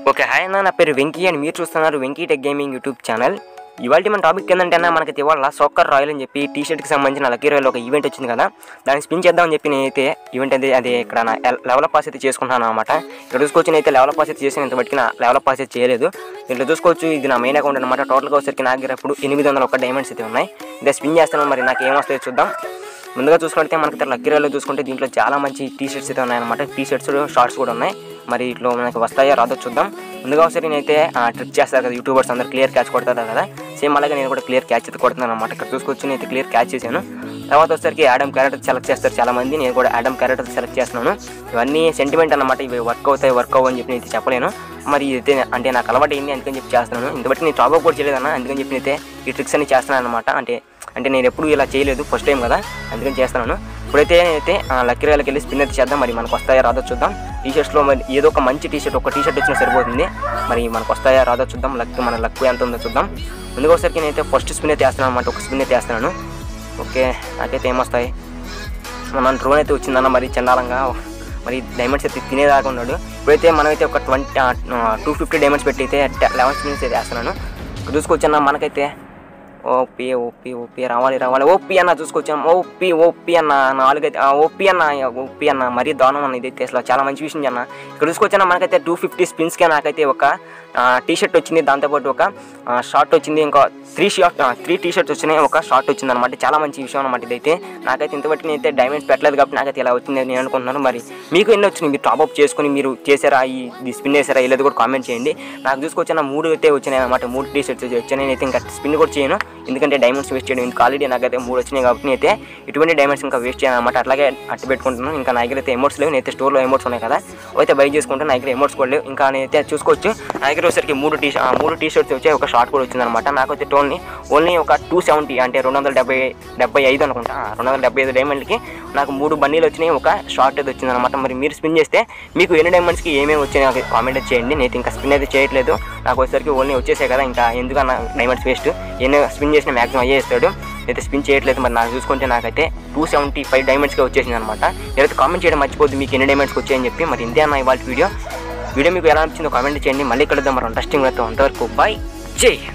okay hi అన్న నా పేరు వెంకీ అని మీరు చూస్తున్నారు Venky tech gaming YouTube channel ఇవాళ మన టాపిక్ ఏంటంటే అన్న మనకి ఇవాళ సోకర్ రాయల్ అని చెప్పి టీ షర్ట్కి సంబంధించిన లక్కీ రాయల్ ఒక ఈవెంట్ వచ్చింది కదా దాన్ని స్పిన్ చేద్దామని చెప్పి నేనైతే ఈవెంట్ అది అది ఇక్కడ నా లెవెల్ పాస్ అయితే చేసుకుంటున్నాను అనమాట ఇక్కడ చూసుకోవచ్చు నేనైతే లెవెల్ పాస్ అయితే చేసిన ఇంత బట్టి నా లెవెల్ పాస్ అయితే చేయలేదు దీంట్లో చూసుకోవచ్చు ఇది నా మెయిన్ అకౌంట్ అనమాట టోటల్గా వచ్చరికి నా దగ్గర ఇప్పుడు ఎనిమిది వందల ఒక్క డైమండ్స్ అయితే ఉన్నాయి ఇదే స్పిన్ చేస్తాను మరి నాకు ఏమొస్తాయో చూద్దాం ముందుగా చూసుకుంటే మనకి ఇక్కడ లక్కీ రాయల్లో చూసుకుంటే దీంట్లో చాలా మంచి టీ షర్ట్స్ అయితే ఉన్నాయన్నమాట టీ షర్ట్స్ షార్ట్స్ కూడా ఉన్నాయి మరి ఇట్లా మనకి వస్తాయో రాదో చూద్దాం ముందుగా ఒకసారి నేనైతే ట్రిక్ చేస్తారు కదా యూట్యూబర్స్ అందరు క్లియర్ క్యాచ్ కొడతారు కదా సేమ్ అలాగే నేను కూడా క్లియర్ క్యాచ్ అయితే కొడుతున్నాను అనమాట ఇక్కడ చూసుకొచ్చి నేను క్లియర్ క్యాచ్ చేశాను తర్వాత వచ్చేసరికి యాడమ్ క్యారెక్టర్ సెలెక్ట్ చేస్తారు చాలా మంది నేను కూడా యాడమ్ క్యారెక్టర్ సెలెక్ట్ చేస్తున్నాను ఇవన్నీ సెంటిమెంట్ అనమాట ఇవి వర్క్ అవుతాయి వర్క్ అవ్వని చెప్పి నేను చెప్పలేను మరి ఇది అంటే నాకు అలవాటు అయింది అందుకని చెప్పి చేస్తున్నాను ఇంతబట్టి నేను టాప్ కూడా చేయలేదన్న అందుకని చెప్పి అయితే ఈ ట్రిక్స్ అన్ని చేస్తున్నాను అనమాట అంటే అంటే నేను ఎప్పుడు ఇలా చేయలేదు ఫస్ట్ టైం కదా అందుకని చేస్తున్నాను ఇప్పుడైతే నేనైతే లక్కీ రాయలకి వెళ్ళి స్పిన్ అయితే చేద్దాం మరి మనకు వస్తాయా రాదో చూద్దాం టీ షర్ట్స్లో మరి ఏదో ఒక మంచి టీ షర్ట్ ఒక టీ షర్ట్ వచ్చినా సరిపోతుంది మరి మనకు వస్తాయా రాదో చూద్దాం లక్ మన లక్ ఎంత ఉందో చూద్దాం ముందుగా ఒకసారికి నేనైతే ఫస్ట్ స్పిన్ అయితే వేస్తున్నాను అనమాట ఒక స్పిన్ అయితే వేస్తున్నాను ఓకే నాకైతే ఏమొస్తాయి మన డ్రోన్ అయితే వచ్చిందన్న మరి చండాలంగా మరి డైమండ్స్ అయితే తినేదాకా ఉన్నాడు ఇప్పుడైతే మనమైతే ఒక ట్వంటీ టూ ఫిఫ్టీ డైమండ్స్ పెట్టి అయితే లెవెన్ స్పిన్స్ అయితే వేస్తున్నాను ఇక్కడ చూసుకొచ్చన్న మనకైతే ఓపీ ఓపీ ఓపీ రావాలి రావాలి ఓపీ అన్న చూసుకొచ్చాం ఓపీ ఓపీ అన్న నాలుగైతే ఓపీ అన్న ఓపీ అన్న మరీ దారుణం అన్న ఇదైతే అసలు చాలా మంచి విషయం అన్న ఇక్కడ చూసుకొచ్చాన మనకైతే టూ ఫిఫ్టీ స్పిన్స్కే నాకైతే ఒక టీ షర్ట్ వచ్చింది దాంతోపాటు ఒక షార్ట్ వచ్చింది ఇంకా three short three T shirts వచ్చినాయి ఒక షార్ట్ వచ్చింది అనమాట చాలా మంచి విషయం అనమాట ఇదైతే నాకైతే ఇంతవరకు నేనైతే డైమండ్స్ పెట్టలేదు కాబట్టి నాకైతే ఇలా వచ్చింది అని నేను అనుకుంటున్నాను మరి మీకు ఎన్ని వచ్చినాయి మీరు టాప్అప్ చేసుకుని మీరు చేశారా ఈ స్పిన్ చేశారా ఇలా కూడా కామెంట్ చేయండి నాకు చూసుకొచ్చిన మూడు అయితే వచ్చినాయి అనమాట మూడు టీ షర్ట్స్ వచ్చాయి నేనైతే ఇంకా స్పిన్ కూడా చేయను ఎందుకంటే డైమండ్స్ వేస్ట్ చేయడం ఇంకా ఆల్రెడీ నాకైతే మూడు వచ్చినాయి కాబట్టి నేనైతే ఇటువంటి డైమండ్స్ ఇంకా వేస్ట్ చేయను అనమాట అట్లాగే అట్టు పెట్టుకుంటున్నాను ఇంకా నా దగ్గర అయితే ఎమోట్స్ లేవు నేనైతే స్టోర్లో ఎమోట్స్ ఉన్నాయి కదా అయితే బై చేసుకుంటే నా దగ్గర ఎమోట్స్ కూడా లేవు ఇంకా నేనైతే చూసుకోవచ్చు నా దగ్గర వచ్చేసరికి మూడు టీ మూడు టీ షర్ట్స్ వచ్చాయి ఒక షార్ట్ కూడా వచ్చిందనమాట నాకు అయితే టోన్లీ ఓన్లీ ఒక టూ సెవెంటీ అంటే రెండు వందల డెబ్బై డెబ్బై ఐదు అనుకుంటా రెండు వందల డెబ్బై ఐదు డైమండ్కి నాకు మూడు బన్నీలు వచ్చినాయి ఒక షార్ట్ అయితే వచ్చిందనమాట మరి మీరు స్పిన్ చేస్తే మీకు ఎన్ని డైమండ్స్కి ఏమేమి వచ్చాయి నాకు కామెంట్ చేయండి నేను ఇంకా స్పిన్ అయితే చేయట్లేదు నాకు వచ్చేసరికి ఓన్లీ వచ్చేసాయి కదా ఇంకా ఎందుకన్నా డైమండ్స్ వేస్ట్ ఎన్ని స్పిన్ చేసిన మ్యాక్సిమం అయ్యే ఇస్తాడు అయితే స్పిన్ చేయట్లేదు మరి నాకు చూసుకుంటే నాకైతే టూ సెవెంటీ ఫైవ్ డైమండ్స్కి వచ్చేసింది అనమాట ఏదైతే కామెంట్ చేయడం మర్చిపోద్దు మీకు ఎన్ని డైమండ్స్కి వచ్చాయని చెప్పి మరి ఇంతే అన్న ఇవాళ వీడియో వీడియో మీకు ఎలా అనిపించిందో కామెంట్ చేయండి మళ్ళీ కలుద్దాం మరి ఇంట్రెస్టింగ్ అయితే అంతవరకు బాయ్ జై హింద్